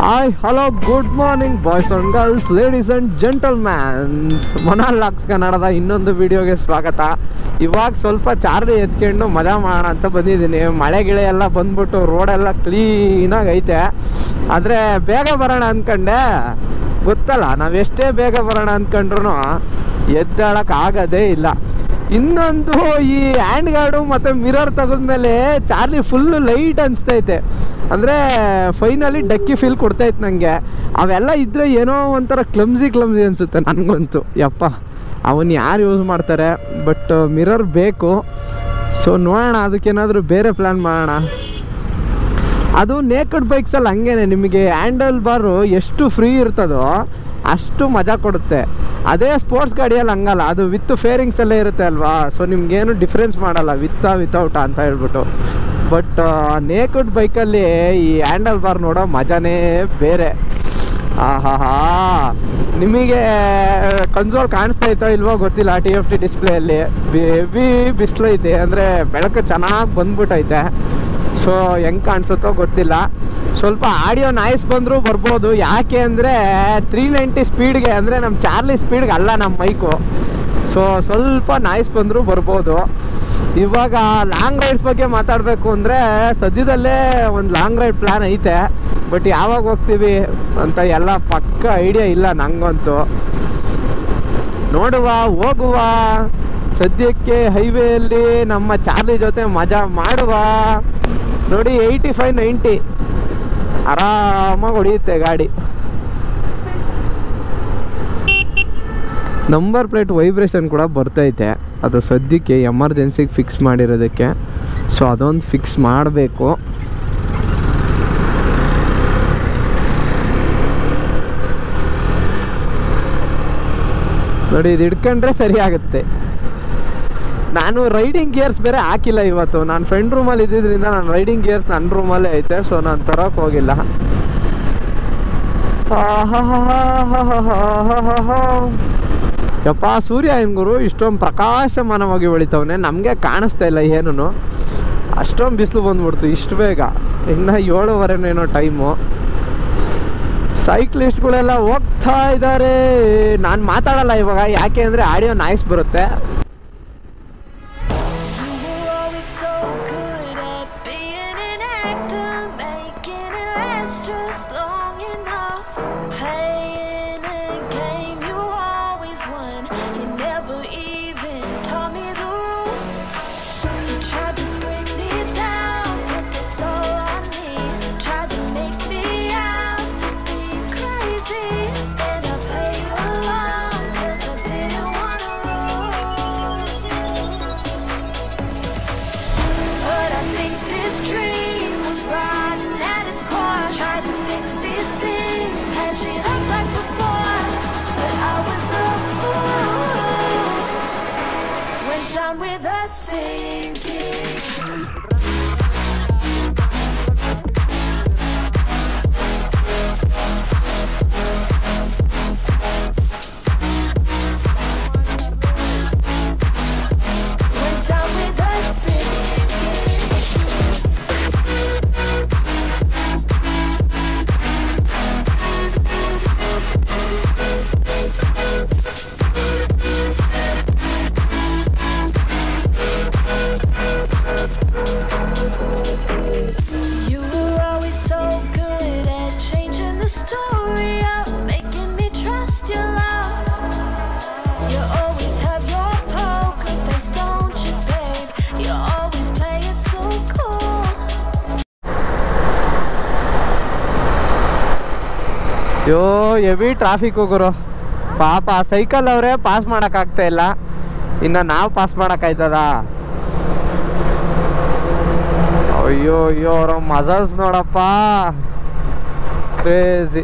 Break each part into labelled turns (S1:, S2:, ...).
S1: Hi hello good morning boys and girls ladies and gentlemans ಮೊನಾಲಾಕ್ಸ್ ಕನ್ನಡದ ಇನ್ನೊಂದು ವಿಡಿಯೋಗೆ ಸ್ವಾಗತ ಇವಾಗ ಸ್ವಲ್ಪ ಚಾರ್ಲಿ ಎತ್ಕೊಂಡು ಮಜಾ ಮಾಡೋಣ ಅಂತ ಬಂದಿದ್ದೀನಿ ಮಳೆ ಗಿಳೆ ಎಲ್ಲ ಬಂದ್ಬಿಟ್ಟು ರೋಡೆಲ್ಲ ಕ್ಲೀನಾಗಿ ಐತೆ ಆದರೆ ಬೇಗ ಬರೋಣ ಅಂದ್ಕೊಂಡೆ ಗೊತ್ತಲ್ಲ ನಾವು ಎಷ್ಟೇ ಬೇಗ ಬರೋಣ ಅಂದ್ಕೊಂಡ್ರು ಎದ್ದಾಳಕ್ಕೆ ಆಗೋದೇ ಇಲ್ಲ ಇನ್ನೊಂದು ಈ ಹ್ಯಾಂಡ್ ಗಾರ್ಡು ಮತ್ತು ಮಿರರ್ ತೆಗೆದ್ಮೇಲೆ ಚಾರ್ಲಿ ಫುಲ್ಲು ಲೈಟ್ ಅನಿಸ್ತೈತೆ ಅಂದರೆ ಫೈನಲಿ ಡಕ್ಕಿ ಫೀಲ್ ಕೊಡ್ತೈತೆ ನನಗೆ ಅವೆಲ್ಲ ಇದ್ದರೆ ಏನೋ ಒಂಥರ ಕ್ಲಮ್ಸಿ ಕ್ಲಮ್ಸಿ ಅನಿಸುತ್ತೆ ನನಗಂತೂ ಯಪ್ಪ ಅವನ್ನ ಯಾರು ಯೂಸ್ ಮಾಡ್ತಾರೆ ಬಟ್ ಮಿರರ್ ಬೇಕು ಸೊ ನೋಡೋಣ ಅದಕ್ಕೇನಾದರೂ ಬೇರೆ ಪ್ಲ್ಯಾನ್ ಮಾಡೋಣ ಅದು ನೇಕಡ್ ಬೈಕ್ಸಲ್ಲಿ ಹಂಗೇನೆ ನಿಮಗೆ ಹ್ಯಾಂಡಲ್ ಬಾರು ಎಷ್ಟು ಫ್ರೀ ಇರ್ತದೋ ಅಷ್ಟು ಮಜಾ ಕೊಡುತ್ತೆ ಅದೇ ಸ್ಪೋರ್ಟ್ಸ್ ಗಾಡಿಯಲ್ಲಿ ಹಂಗಲ್ಲ ಅದು ವಿತ್ ಫೇರಿಂಗ್ಸ್ ಎಲ್ಲ ಇರುತ್ತೆ ಅಲ್ವಾ ಸೊ ನಿಮ್ಗೇನು ಡಿಫ್ರೆನ್ಸ್ ಮಾಡಲ್ಲ ವಿತ್ತ ವಿತೌಟ ಅಂತ ಹೇಳ್ಬಿಟ್ಟು ಬಟ್ ನೇಕಡ್ ಬೈಕಲ್ಲಿ ಈ ಹ್ಯಾಂಡಲ್ ಬಾರ್ ನೋಡೋ ಮಜಾನೇ ಬೇರೆ ಆಹಾ ನಿಮಗೆ ಕನ್ಸೋಲ್ ಕಾಣಿಸ್ತಾ ಇತ್ತೋ ಇಲ್ವೋ ಗೊತ್ತಿಲ್ಲ ಟಿ ಎಫ್ ಟಿ ಡಿಸ್ಪ್ಲೇಯಲ್ಲಿ ಬೇಬಿ ಬಿಸಿಲೈತೆ ಅಂದರೆ ಬೆಳಕು ಚೆನ್ನಾಗಿ ಬಂದ್ಬಿಟ್ಟೈತೆ ಸೊ ಹೆಂಗೆ ಕಾಣಿಸುತ್ತೋ ಗೊತ್ತಿಲ್ಲ ಸ್ವಲ್ಪ ಆಡಿಯೋ ನಾಯ್ಸ್ ಬಂದರೂ ಬರ್ಬೋದು ಯಾಕೆ ಅಂದರೆ ತ್ರೀ ನೈಂಟಿ ಸ್ಪೀಡ್ಗೆ ಅಂದರೆ ನಮ್ಮ ಚಾರ್ಲಿ ಸ್ಪೀಡ್ಗೆ ಅಲ್ಲ ನಮ್ಮ ಮೈಕು ಸೊ ಸ್ವಲ್ಪ ನಾಯ್ಸ್ ಬಂದರೂ ಬರ್ಬೋದು ಇವಾಗ ಲಾಂಗ್ ರೈಡ್ಸ್ ಬಗ್ಗೆ ಮಾತಾಡಬೇಕು ಅಂದರೆ ಸದ್ಯದಲ್ಲೇ ಒಂದು ಲಾಂಗ್ ರೈಡ್ ಪ್ಲ್ಯಾನ್ ಐತೆ ಬಟ್ ಯಾವಾಗ ಹೋಗ್ತೀವಿ ಅಂತ ಎಲ್ಲ ಪಕ್ಕ ಐಡಿಯಾ ಇಲ್ಲ ನಂಗಂತೂ ನೋಡುವ ಹೋಗುವ ಸದ್ಯಕ್ಕೆ ಹೈವೇಯಲ್ಲಿ ನಮ್ಮ ಚಾರ್ಲಿ ಜೊತೆ ಮಜಾ ಮಾಡುವ ನೋಡಿ ಏಯ್ಟಿ ಫೈವ್ ನೈಂಟಿ ಆರಾಮಾಗಿ ಹೊಡೆಯುತ್ತೆ ಗಾಡಿ ನಂಬರ್ ಪ್ಲೇಟ್ ವೈಬ್ರೇಷನ್ ಕೂಡ ಬರ್ತೈತೆ ಅದು ಸದ್ಯಕ್ಕೆ ಎಮರ್ಜೆನ್ಸಿಗೆ ಫಿಕ್ಸ್ ಮಾಡಿರೋದಕ್ಕೆ ಸೊ ಅದೊಂದು ಫಿಕ್ಸ್ ಮಾಡಬೇಕು ನೋಡಿ ಇದು ಹಿಡ್ಕೊಂಡ್ರೆ ಸರಿ ಆಗುತ್ತೆ ನಾನು ರೈಡಿಂಗ್ ಗೇರ್ಸ್ ಬೇರೆ ಹಾಕಿಲ್ಲ ಇವತ್ತು ನಾನು ಫ್ರೆಂಡ್ ರೂಮಲ್ಲಿ ಇದ್ದಿದ್ದರಿಂದ ನಾನು ರೈಡಿಂಗ್ ಗೇರ್ಸ್ ನನ್ನ ರೂಮಲ್ಲೇ ಐತೆ ಸೊ ನಾನು ತರೋಕೆ ಹೋಗಿಲ್ಲ ಯಪ್ಪ ಸೂರ್ಯ ಗುರು ಇಷ್ಟೊಂದು ಪ್ರಕಾಶಮಾನವಾಗಿ ಬೆಳಿತವನೆ ನಮಗೆ ಕಾಣಿಸ್ತಾ ಇಲ್ಲ ಏನೂ ಅಷ್ಟೊಂದು ಬಿಸಿಲು ಬಂದ್ಬಿಡ್ತು ಇಷ್ಟು ಬೇಗ ಇನ್ನು ಏಳುವರೆನೇನೋ ಟೈಮು ಸೈಕ್ಲಿಸ್ಟ್ಗಳೆಲ್ಲ ಹೋಗ್ತಾ ಇದ್ದಾರೆ ನಾನು ಮಾತಾಡಲ್ಲ ಇವಾಗ ಯಾಕೆ ಅಂದರೆ ಆಡಿಯೋ ನಾಯ್ಸ್ ಬರುತ್ತೆ
S2: You were always so good at being an actor, making it last just long enough. Playing a game you always won. You never even taught me the rules. You tried to break me down, put this all on me. Tried to make me out to be crazy. And I played along 'cause I didn't wanna lose you. But I think this dream was rotten at its core. Tried to fix these things, patch it up like before. But I was the fool. Went down with a sinking. Went down with a sinking. You were always so good at changing the story up, making me trust your love. You always have your poker face, don't you, babe? You always play it so cool.
S1: ಅಯ್ಯೋ heavy traffic ಹೋಗೋರು ಪಾಪ cycle ಅವರೇ pass ಮಾಡೋಕ್ಕಾಗ್ತಾ ಇಲ್ಲ ಇನ್ನು ನಾವು pass ಮಾಡೋಕ್ಕಾಯ್ತದ ಅಯ್ಯೋ ಅಯ್ಯೋ ಅವ್ರ ಮಜಲ್ಸ್ ನೋಡಪ್ಪ ಕ್ರೇಜಿ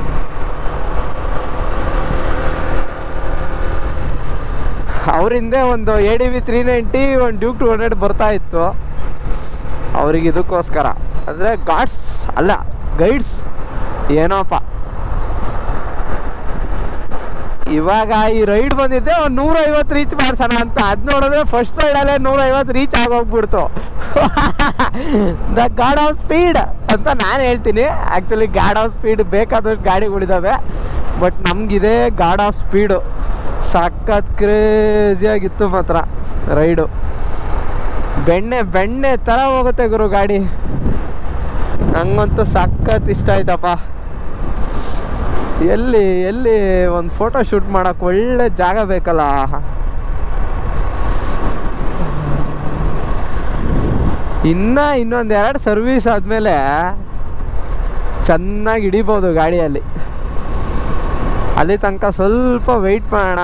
S1: ಅವರಿಂದೆ ಒಂದು A D V three ninety ಒಂದು ಡ್ಯೂಕ್ ಟು ಹಂಡ್ರೆಡ್ ಬರ್ತಾ ಇತ್ತು ಅವ್ರಿಗೆ ಇದಕ್ಕೋಸ್ಕರ ಅಂದರೆ ಗಾಡ್ಸ್ ಅಲ್ಲ ಗೈಡ್ಸ್ ಏನೋಪ್ಪ ಇವಾಗ ಈ ರೈಡ್ ಬಂದಿದ್ದೆ ಒಂದು ನೂರೈವತ್ತು ರೀಚ್ ಮಾಡ್ಸೋಣ ಅಂತ ಅದು ನೋಡಿದ್ರೆ ಫಸ್ಟ್ ರೈಡಲ್ಲೇ ನೂರೈವತ್ತು ರೀಚ್ ಆಗೋಗ್ಬಿಡ್ತು ದ ಗಾಡ್ ಆಫ್ ಸ್ಪೀಡ್ ಅಂತ ನಾನು ಹೇಳ್ತೀನಿ ಆ್ಯಕ್ಚುಲಿ ಗಾಡ್ ಆಫ್ ಸ್ಪೀಡ್ ಬೇಕಾದಷ್ಟು ಗಾಡಿಗಳಿದ್ದಾವೆ ಬಟ್ ನಮಗಿದೆ ಗಾಡ್ ಆಫ್ ಸ್ಪೀಡು ಸಖತ್ ಕ್ರೇಜಿಯಾಗಿತ್ತು ಮಾತ್ರ ರೈಡು ಬೆಣ್ಣೆ ಬೆಣ್ಣೆ ಥರ ಹೋಗುತ್ತೆ ಗುರು ಗಾಡಿ ನಂಗಂತೂ ಸಖತ್ ಇಷ್ಟ ಆಯ್ತಪ್ಪ ಎಲ್ಲಿ ಎಲ್ಲಿ ಒಂದು ಫೋಟೋ ಶೂಟ್ ಮಾಡೋಕೆ ಒಳ್ಳೆ ಜಾಗ ಬೇಕಲ್ಲ ಇನ್ನ ಇನ್ನೊಂದು ಎರಡು ಸರ್ವಿಸ್ ಆದಮೇಲೆ ಚೆನ್ನಾಗಿ ಹಿಡಿಬೋದು ಗಾಡಿಯಲ್ಲಿ ಅಲ್ಲಿ ತನಕ ಸ್ವಲ್ಪ ವೆಯ್ಟ್ ಮಾಡೋಣ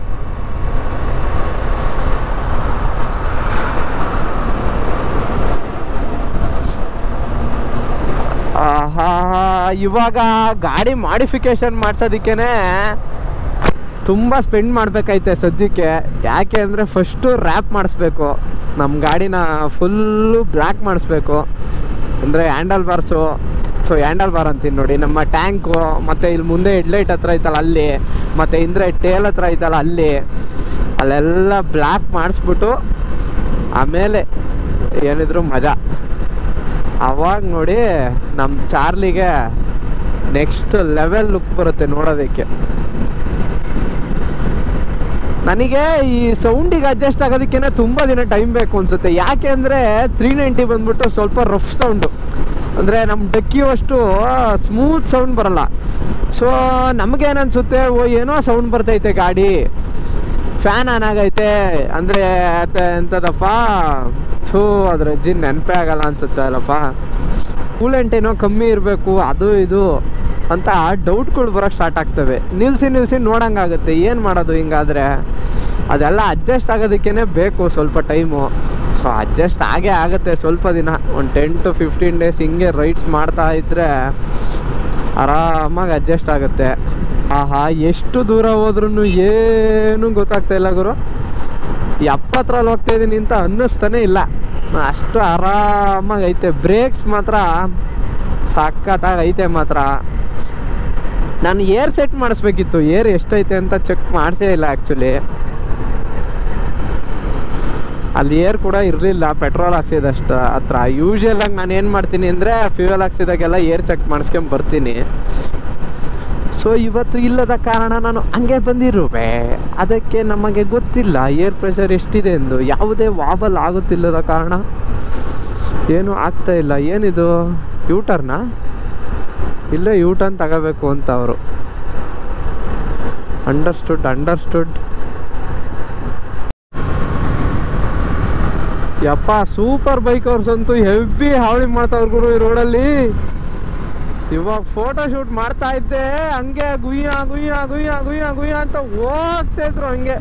S1: ಆಹಾ ಇವಾಗ ಗಾಡಿ ಮಾಡಿಫಿಕೇಶನ್ ಮಾಡ್ಸೋದಕ್ಕೇ ತುಂಬ ಸ್ಪೆಂಡ್ ಮಾಡಬೇಕೈತೆ ಸದ್ಯಕ್ಕೆ ಯಾಕೆ ಅಂದರೆ ಫಸ್ಟು ರ್ಯಾಪ್ ಮಾಡಿಸ್ಬೇಕು ನಮ್ಮ ಗಾಡಿನ ಫುಲ್ಲು ಬ್ಲ್ಯಾಕ್ ಮಾಡಿಸ್ಬೇಕು ಅಂದರೆ handle bars so handle bar ಅಂತೀನಿ ನೋಡಿ ನಮ್ಮ ಟ್ಯಾಂಕು ಮತ್ತು ಇಲ್ಲಿ ಮುಂದೆ ಹೆಡ್ಲೈಟ್ ಹತ್ರ ಐತಲ್ಲ ಅಲ್ಲಿ ಮತ್ತು ಹಿಂದ್ರೆ ಟೇಲ್ ಹತ್ರ ಐತಲ್ಲ ಅಲ್ಲಿ ಅಲ್ಲೆಲ್ಲ ಬ್ಲ್ಯಾಕ್ ಮಾಡಿಸ್ಬಿಟ್ಟು ಆಮೇಲೆ ಏನಿದ್ರು ಮಜಾ ಅವಾಗ ನೋಡಿ ನಮ್ಮ ಚಾರ್ಲಿಗೆ ನೆಕ್ಸ್ಟ್ ಲೆವೆಲ್ ಲುಕ್ ಬರುತ್ತೆ ನೋಡೋದಕ್ಕೆ ನನಗೆ ಈ ಸೌಂಡಿಗೆ ಅಡ್ಜಸ್ಟ್ ಆಗೋದಕ್ಕೇ ತುಂಬ ದಿನ ಟೈಮ್ ಬೇಕು ಅನ್ಸುತ್ತೆ ಯಾಕೆ ಅಂದರೆ ತ್ರೀ ನೈಂಟಿ ಬಂದ್ಬಿಟ್ಟು ಸ್ವಲ್ಪ ರಫ್ ಸೌಂಡು ಅಂದರೆ ನಮ್ಮ ಡಕ್ಕಿ ಅಷ್ಟು ಸ್ಮೂತ್ ಸೌಂಡ್ ಬರಲ್ಲ ಸೊ ನಮಗೇನನ್ಸುತ್ತೆ ಓ ಏನೋ ಸೌಂಡ್ ಬರ್ತೈತೆ ಗಾಡಿ ಫ್ಯಾನ್ ಆನ್ ಆಗೈತೆ ಅಂದರೆ ಎಂಥದಪ್ಪ ಥೂ ಅದ್ರ ಅಜ್ಜಿನ ನೆನಪೇ ಆಗಲ್ಲ ಅನ್ಸುತ್ತೆ ಅಲ್ಲಪ್ಪ ಕೂಲೆಂಟ್ ಏನೋ ಕಮ್ಮಿ ಇರಬೇಕು ಅದು ಇದು ಅಂತ ಡೌಟ್ಗಳು ಬರೋಕ್ಕೆ ಸ್ಟಾರ್ಟ್ ಆಗ್ತವೆ ನಿಲ್ಸಿ ನಿಲ್ಸಿ ನೋಡಂಗಾಗುತ್ತೆ ಏನು ಮಾಡೋದು ಹಿಂಗಾದರೆ ಅದೆಲ್ಲ ಅಡ್ಜಸ್ಟ್ ಆಗೋದಕ್ಕೇ ಬೇಕು ಸ್ವಲ್ಪ ಟೈಮು ಸೊ ಅಡ್ಜಸ್ಟ್ ಆಗೇ ಆಗುತ್ತೆ ಸ್ವಲ್ಪ ದಿನ ಒಂದು ಟೆನ್ ಟು ಫಿಫ್ಟೀನ್ ಡೇಸ್ ಹಿಂಗೆ ರೈಡ್ಸ್ ಮಾಡ್ತಾ ಇದ್ದರೆ ಆರಾಮಾಗಿ ಅಡ್ಜಸ್ಟ್ ಆಗುತ್ತೆ ಆಹಾ ಎಷ್ಟು ದೂರ ಹೋದ್ರೂ ಏನೂ ಗೊತ್ತಾಗ್ತಾ ಇಲ್ಲ ಗುರು ಎಪ್ಪತ್ತರಲ್ಲಿ ಹೋಗ್ತಾ ಇದ್ದೀನಿ ಅಂತ ಅನ್ನಿಸ್ತಾನೆ ಇಲ್ಲ ಅಷ್ಟು ಆರಾಮಾಗಿ ಐತೆ ಬ್ರೇಕ್ಸ್ ಮಾತ್ರ ಸಖತ್ತಾಗಿ ಐತೆ ಮಾತ್ರ ನಾನು ಏರ್ ಸೆಟ್ ಮಾಡಿಸ್ಬೇಕಿತ್ತು ಏರ್ ಎಷ್ಟೈತೆ ಅಂತ ಚೆಕ್ ಮಾಡಿಸೇ ಇಲ್ಲ ಆ್ಯಕ್ಚುಲಿ ಅಲ್ಲಿ ಏರ್ ಕೂಡ ಇರಲಿಲ್ಲ ಪೆಟ್ರೋಲ್ ಹಾಕ್ಸಿದಷ್ಟು ಹತ್ರ ಯೂಶ್ವಲಾಗಿ ನಾನು ಏನು ಮಾಡ್ತೀನಿ ಅಂದರೆ ಫ್ಯೂಯಲ್ ಹಾಕ್ಸಿದಾಗೆಲ್ಲ ಏರ್ ಚೆಕ್ ಮಾಡಿಸ್ಕೊಂಡ್ ಬರ್ತೀನಿ ಸೊ ಇವತ್ತು ಇಲ್ಲದ ಕಾರಣ ನಾನು ಹಂಗೆ ಬಂದಿರುವೆ ಅದಕ್ಕೆ ನಮಗೆ ಗೊತ್ತಿಲ್ಲ ಏರ್ ಪ್ರೆಷರ್ ಎಷ್ಟಿದೆ ಎಂದು ಯಾವುದೇ ವಾಬಲ್ ಆಗುತ್ತಿಲ್ಲದ ಕಾರಣ ಏನೂ ಆಗ್ತಾ ಇಲ್ಲ ಏನಿದು ಯೂಟರ್ನಾ ಇಲ್ಲೇ ಯೂಟರ್ನ್ ತಗೋಬೇಕು ಅಂತ ಅವರು ಅಂಡರ್ಸ್ಟುಡ್ ಅಂಡರ್ಸ್ಟುಡ್ ಯಪ್ಪ ಸೂಪರ್ ಬೈಕರ್ಸ್ ಅಂತೂ ಹೆವಿ ಹಾವಳಿ ಮಾಡ್ತಾವ್ರ ಗುರು ಈ ರೋಡಲ್ಲಿ ಇವಾಗ ಫೋಟೋ ಶೂಟ್ ಮಾಡ್ತಾ ಇದ್ದೆ ಹಂಗೆ ಗುಯ್ಯ ಗುಯ್ಯ ಗುಯ್ಯ ಗುಯ್ಯ ಗುಯ್ಯ ಅಂತ ಹೋಗ್ತಾ ಇದ್ರು ಹಂಗೆ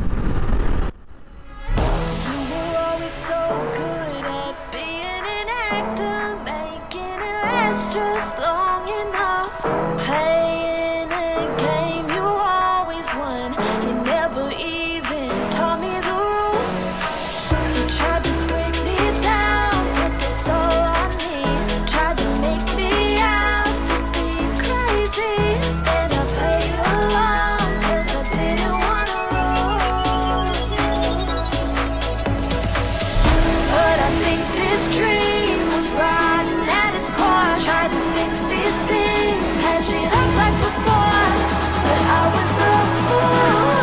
S2: You were always so good at being an actor, making it last just long enough. Playing a game you always won. You never even taught me the rules. You tried to break me down, put this all on me. Tried to make me out to be crazy. And I played along, cause I didn't wanna lose you. But I think this dream was rotten at its core. Tried to fix these things, patch it up like before. But I was the fool.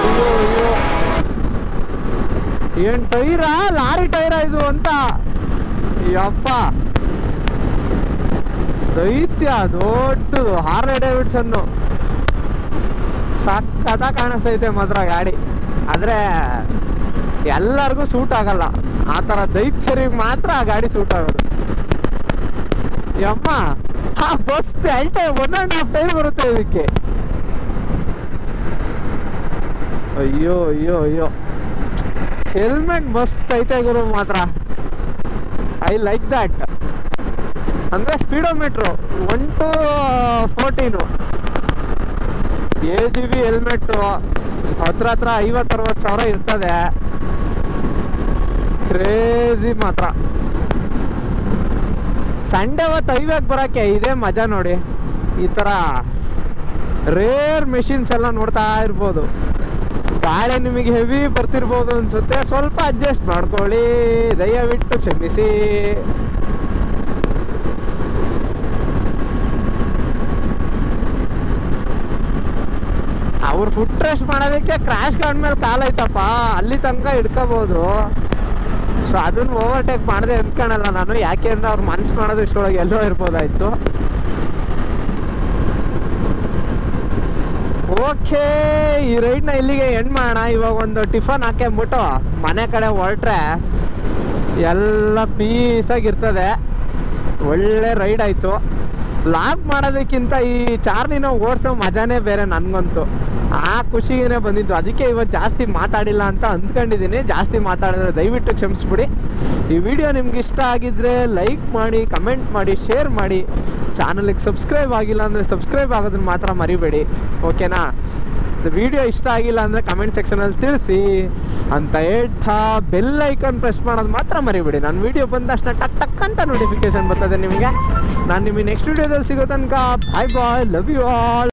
S1: ಏನ್ ಟೈರಾ lorry tyre ಇದು ಅಂತ ಯಪ್ಪ ದೈತ್ಯ ದೊಡ್ಡದು Harley Davidson ಸಕ್ಕತ್ತ ಕಾಣಿಸ್ತೈತೆ ಮಾತ್ರ ಗಾಡಿ ಆದ್ರೆ ಎಲ್ಲರಿಗೂ ಸೂಟ್ ಆಗಲ್ಲ ಆ ಥರ ದೈತ್ಯರಿಗೆ ಮಾತ್ರ ಆ ಗಾಡಿ ಸೂಟ್ ಆಗೋದು ಯಮ್ಮ ಹಾ ಬಸ್ ಅಲ್ಟೆ ಒನ್ ಆ್ಯಂಡ್ ಹಾಫ್ ಟೈರ್ ಬರುತ್ತೆ ಇದಕ್ಕೆ ಅಯ್ಯೋ ಅಯ್ಯೋ ಅಯ್ಯೋ ಹೆಲ್ಮೆಟ್ ಮಸ್ತ್ ಐತೆ ಗುರು ಮಾತ್ರ ಐ ಲೈಕ್ ದಟ್ ಅಂದ್ರೆ speedometer one to fourteen A G B helmet ಹತ್ರ ಹತ್ರ ಐವತ್ತು ಅರವತ್ತು ಸಾವಿರ ಇರ್ತದೆ ಕ್ರೇಜಿ ಮಾತ್ರ ಸಂಡೇ ಹೊತ್ತು ಹೈವೇಗೆ ಬರೋಕ್ಕೆ ಇದೇ ಮಜಾ ನೋಡಿ ಈ ಥರ ರೇರ್ ಮೆಷಿನ್ಸ್ ಎಲ್ಲ ನೋಡ್ತಾ ಇರ್ಬೋದು ಗಾಳಿ ನಿಮಗೆ ಹೆವಿ ಬರ್ತಿರ್ಬೋದು ಅನ್ಸುತ್ತೆ ಸ್ವಲ್ಪ ಅಡ್ಜಸ್ಟ್ ಮಾಡ್ಕೊಳ್ಳಿ ದಯವಿಟ್ಟು ಕ್ಷಮಿಸಿ ಅವ್ರು ಫುಟ್ ರೆಸ್ಟ್ ಮಾಡೋದಕ್ಕೆ ಕ್ರ್ಯಾಶ್ ಮೇಲೆ ಕಾಲೈತಪ್ಪ ಅಲ್ಲಿ ತನಕ ಹಿಡ್ಕೋಬೋದು ಸೊ ಅದನ್ನ ಓವರ್ಟೇಕ್ ಮಾಡದೆ ಅಂದ್ಕೊಳಲ್ಲ ನಾನು ಯಾಕೆ ಅಂದ್ರೆ ಅವ್ರು ಮನ್ಸು ಮಾಡೋದು ಇಷ್ಟೊಳಗೆ ಎಲ್ಲೋ ಇರ್ಬೋದಾಯ್ತು ಓಕೆ ಈ ರೈಡ್ನ ಇಲ್ಲಿಗೆ ಎಂಡ್ ಮಾಡೋಣ ಇವಾಗ ಒಂದು ಟಿಫನ್ ಹಾಕ್ಕೊಂಬಿಟ್ಟು ಮನೆ ಕಡೆ ಹೊರಟ್ರೆ ಎಲ್ಲ ಪೀಸಾಗಿರ್ತದೆ ಒಳ್ಳೆ ರೈಡ್ ಆಯಿತು ಲಾಗ್ ಮಾಡೋದಕ್ಕಿಂತ ಈ ಚಾರ್ಲಿನ ಓಡಿಸೋ ಮಜಾನೇ ಬೇರೆ ನನಗಂತೂ ಆ ಖುಷಿಗೇ ಬಂದಿದ್ದು ಅದಕ್ಕೆ ಇವತ್ತು ಜಾಸ್ತಿ ಮಾತಾಡಿಲ್ಲ ಅಂತ ಅಂದ್ಕೊಂಡಿದ್ದೀನಿ ಜಾಸ್ತಿ ಮಾತಾಡಿದ್ರೆ ದಯವಿಟ್ಟು ಕ್ಷಮಿಸ್ಬಿಡಿ ಈ ವಿಡಿಯೋ ನಿಮ್ಗೆ ಇಷ್ಟ ಆಗಿದ್ರೆ ಲೈಕ್ ಮಾಡಿ ಕಮೆಂಟ್ ಮಾಡಿ ಶೇರ್ ಮಾಡಿ ಚಾನಲಿಗೆ ಸಬ್ಸ್ಕ್ರೈಬ್ ಆಗಿಲ್ಲ ಅಂದರೆ ಸಬ್ಸ್ಕ್ರೈಬ್ ಆಗೋದನ್ನ ಮಾತ್ರ ಮರಿಬೇಡಿ ಓಕೆನಾ ವಿಡಿಯೋ ಇಷ್ಟ ಆಗಿಲ್ಲ ಅಂದರೆ ಕಮೆಂಟ್ ಸೆಕ್ಷನಲ್ಲಿ ತಿಳಿಸಿ ಅಂತ ಹೇಳ್ತಾ ಬೆಲ್ ಐಕಾನ್ ಪ್ರೆಸ್ ಮಾಡೋದು ಮಾತ್ರ ಮರಿಬೇಡಿ ನಾನು ವಿಡಿಯೋ ಬಂದ ತಕ್ಷಣ ಟಕ್ ಟಕ್ ಅಂತ ನೋಟಿಫಿಕೇಶನ್ ಬರ್ತದೆ ನಿಮಗೆ ನಾನು ನಿಮಗೆ ನೆಕ್ಸ್ಟ್ ವಿಡಿಯೋದಲ್ಲಿ ಸಿಗೋ ತನಕ bye bye love you all